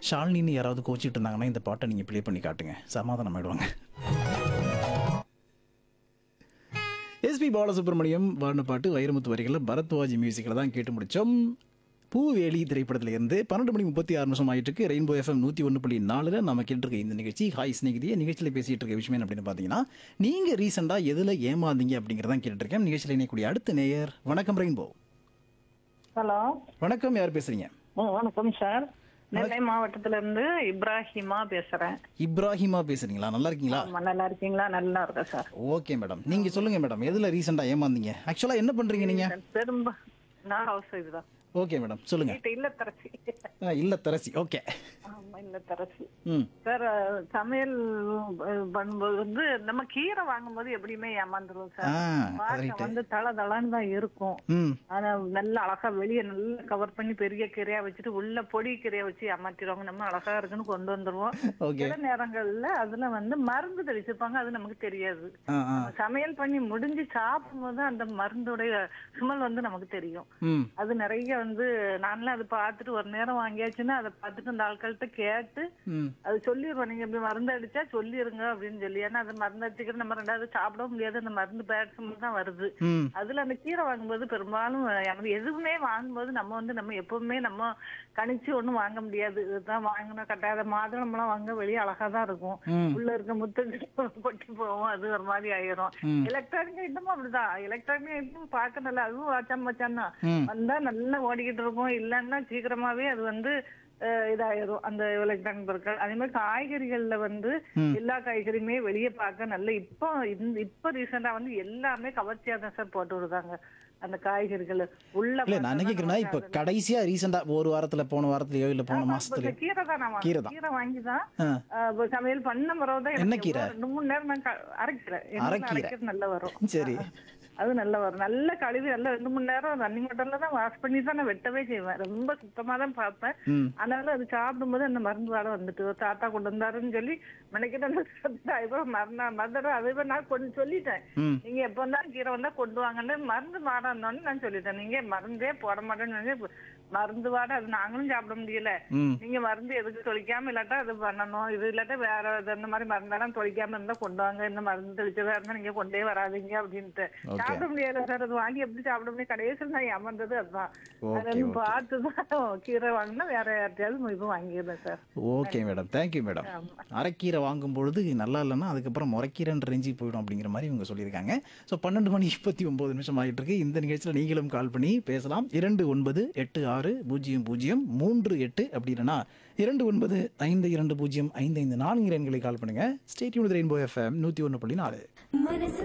ஷாலினின்னு யாராவது கோச்சிட்டு இருந்தாங்கன்னா இந்த பாட்டை நீங்கள் ப்ளே பண்ணி காட்டுங்க சமாதானம் ஆயிடுவாங்க எஸ்பி பாலசுப்ரமணியம் வாடின பாட்டு வைரமுத்து வரிகளில் பரத்வாஜ் மியூசிக்கில் தான் கேட்டு முடித்தோம் பூவேலி திரைப்படத்துல இருந்து பன்னெண்டு மணி முப்பத்தி ஆறு நிமிஷம் ஆயிட்டு இருக்கு ரெயின்போ எஃப்எம் நூற்றி ஒன்று புள்ளி நாலில் நம்ம கேட்டிருக்க இந்த நிகழ்ச்சி ஹாய் ஸ்நேகிதிய நிகழ்ச்சியில் பேசிட்டு இருக்க விஷயம் என்ன அப்படின்னு பார்த்தீங்கன்னா நீங்கள் ரீசெண்டாக எதில் ஏமாந்தீங்க அப்படிங்கிறதான் கேட்டுட்டு இருக்கேன் நிகழ்ச்சியில் இணையக்கூடிய அடுத்த நேயர் வணக்கம் ரெயின்போ ஹலோ வணக்கம் யார் பேசுறீங்க ம், வணக்கம் சார் நெல்லை மாவட்டத்துல இருந்து இப்ராஹிமா பேசுறேன் இப்ராஹிமா பேசுறீங்களா நல்லா இருக்கீங்களா ஆமா, நல்லா இருக்கீங்களா நல்லா இருக்கேன் சார் ஓகே மேடம் நீங்க சொல்லுங்க மேடம் எதுல ரீசெண்டா ஏமாந்தீங்க ஆக்சுவலா என்ன பண்றீங்க நீங்க பெரும்ப நான் ஹவுஸ் ஒய்ஃப் தான் ஓகே மேடம் சொல்லுங்க வீட்டு இல்லத்தரசி ஆ, இல்ல தரசி ஓகே ஆமா இல்லத்தரசி ம் சார் அஹ், சமையல் அஹ், பண்ணும்போது வந்து நம்ம கீரை வாங்கும்போது எப்படியுமே ஏமாந்துருவோம் ஆ சார் பார்க்க ரைட்டு வந்து தள தளன்னு தான் இருக்கும் ம் ஆனா நல்ல அழகா வெளிய நல்லா கவர் பண்ணி பெரிய கீரையா வச்சுட்டு உள்ள பொடி கீரையா வச்சு ஏமாத்திடுவாங்க நம்ம அழகா இருக்குன்னு கொண்டு வந்துருவோம் ஓகே சில நேரங்கள்ல அதுல வந்து மருந்து தெளிச்சிருப்பாங்க அது நமக்கு தெரியாது ஆ ஆ நம்ம சமையல் பண்ணி முடிஞ்சு சாப்பிடும்போது அந்த மருந்துடைய சுமல் வந்து நமக்கு தெரியும் ம் அது நிறைய வந்து நான்லாம் அது பார்த்துட்டு ஒரு நேரம் வாங்கியாச்சுன்னா அதை பார்த்துட்டு அந்த ஆட்கள்கிட்ட கேட்டு ம் அது சொல்லிடுவோம் நீங்க இப்படி மருந்து அடிச்சா சொல்லிருங்க அப்படின்னு சொல்லி ஏன்னா அது மருந்து அடிச்சுக்கிட்டு நம்ம ரெண்டாவது சாப்பிட முடியாது அந்த மருந்து பேட் தான் வருது ம் அதுல அந்த கீரை வாங்கும்போது பெரும்பாலும் எனக்கு எதுவுமே வாங்கும்போது நம்ம வந்து நம்ம எப்பவுமே நம்ம கணிச்சு ஒண்ணும் வாங்க முடியாது இதுதான் வாங்கணும் கட்டாத மாதுளம்பழம் வாங்க வெளியே அழகா தான் இருக்கும் ம் உள்ள இருக்க முத்து கொட்டி போவோம் அது ஒரு மாதிரி ஆயிரும் ம். எலக்ட்ரானிக் ஐட்டமும் அப்படிதான் எலக்ட்ரானிக் ஐட்டம் பார்க்க நல்லா அதுவும் வாச்சாம் வச்சான் தான் ம் வந்தா நல்லா ஓடிக்கிட்டு இருக்கும் இல்லைன்னா சீக்கிரமாவே அது வந்து அஹ், இதாயிரும் அந்த எலக்ட்ரானிக் பொருட்கள் அதே மாதிரி காய்கறிகள்ல வந்து ம். எல்லா காய்கறியுமே வெளியே பார்க்க நல்ல இப்போ இந்த இப்ப ரீசெண்டா வந்து எல்லாமே கவர்ச்சியா தான் சார் போட்டு விடுதாங்க அந்த காய்கறிகள் உள்ள இல்ல நான் என்ன பார்த்தா கேக்குறேன்னா நமக்கு இப்ப அதுல- கடைசியா ரீசெண்டா ஒரு வாரத்துல போன வாரத்துலயோ இல்ல போன ஆமா, இப்ப மாசத்துலயோ இந்த கீரை தான் நான் கீரை வாங்கினேன். தான். கீரை வாங்கி தான் ஆ அஹ், இப்ப சமையல் பண்ண பிறகு தான் என்ன எனக்கு கீரை? எவ்வளவு ரெண்டு மூணு நேரம் நான் க- அரைக்கிறேன் எங்க ஊர்ல அரைக்கீரை. அரைக்கிறது நல்லா வரும் சரி அது நல்லா வரும் நல்ல கழுவி நல்லா ரெண்டு மணி நேரம் ரன்னிங் வாட்டர்ல தான் வாஷ் பண்ணி தான் நான் வெட்டவே செய்வேன் ரொம்ப சுத்தமா தான் பார்ப்பேன் ம் ஆனாலும் அது சாப்பிடும்போது அந்த மருந்து வாடை வந்துட்டு ஒரு தாத்தா கொண்டு வந்தாருன்னு சொல்லி மெனக்கிட்ட அதுக்கப்புறம் மருந்தா மருந்தோட அதே மாதிரி நான் கொண்டு சொல்லிட்டேன் ம் நீங்க எப்ப வந்தாலும் கீரை வந்தா கொண்டு வாங்கன்னு மருந்து வாடை இருந்தோன்னு நான் சொல்லிட்டேன் நீங்க மருந்தே போட மாட்டேன்னு சொல்லி, மருந்து வாடை அது நாங்களும் சாப்பிட முடியல ம் நீங்க மருந்து எதுக்கு தொளிக்காம இல்லாட்டா அது பண்ணணும் இது இல்லாட்டா வேற இது இந்த மாதிரி மருந்தெல்லாம் தொளிக்காம இருந்தா கொண்டு வாங்க இந்த மருந்து தெளிச்சதா இருந்தா நீங்க கொண்டே வராதீங்க அப்படின்ட்டு Okay. சாப்பிட முடியல சார் அது வாங்கி எப்படி சாப்பிட முடியும் கடைசியில் நான் ஏமாந்தது அதுதான் ஓகே அது ஓகே பார்த்து தான் கீரை வாங்கினா வேற யார்ட்டையாவது இப்போ வாங்கிடுறேன் sir okay madam thank you madam அரைக்கீரை வாங்கும் பொழுது நல்லா இல்லைன்னா அதுக்கப்புறம் முறைக்கீரைன்ற ரேஞ்சி போயிடும் அப்படிங்கிற மாதிரி இவங்க சொல்லியிருக்காங்க ஸோ பன்னெண்டு மணி முப்பத்தி ஒன்பது நிமிஷம் ஆகிட்டு இருக்கு இந்த நிகழ்ச்சியில் நீங்களும் கால் பண்ணி பேசலாம் இரண்டு ஒன்பது எட்டு ஆறு பூஜ்ஜியம் பூஜ்ஜியம் மூன்று எட்டு அப்படி இல்லைன்னா இரண்டு ஒன்பது ஐந்து இரண்டு பூஜ்ஜியம் ஐந்து ஐந்து நான்கு எண்களை கால் பண்ணுங்க ஸ்டேட்யூன் ரெயின்போ எஃப்எம் நூற்றி ஒன்று புள்ளி நாலு மனசு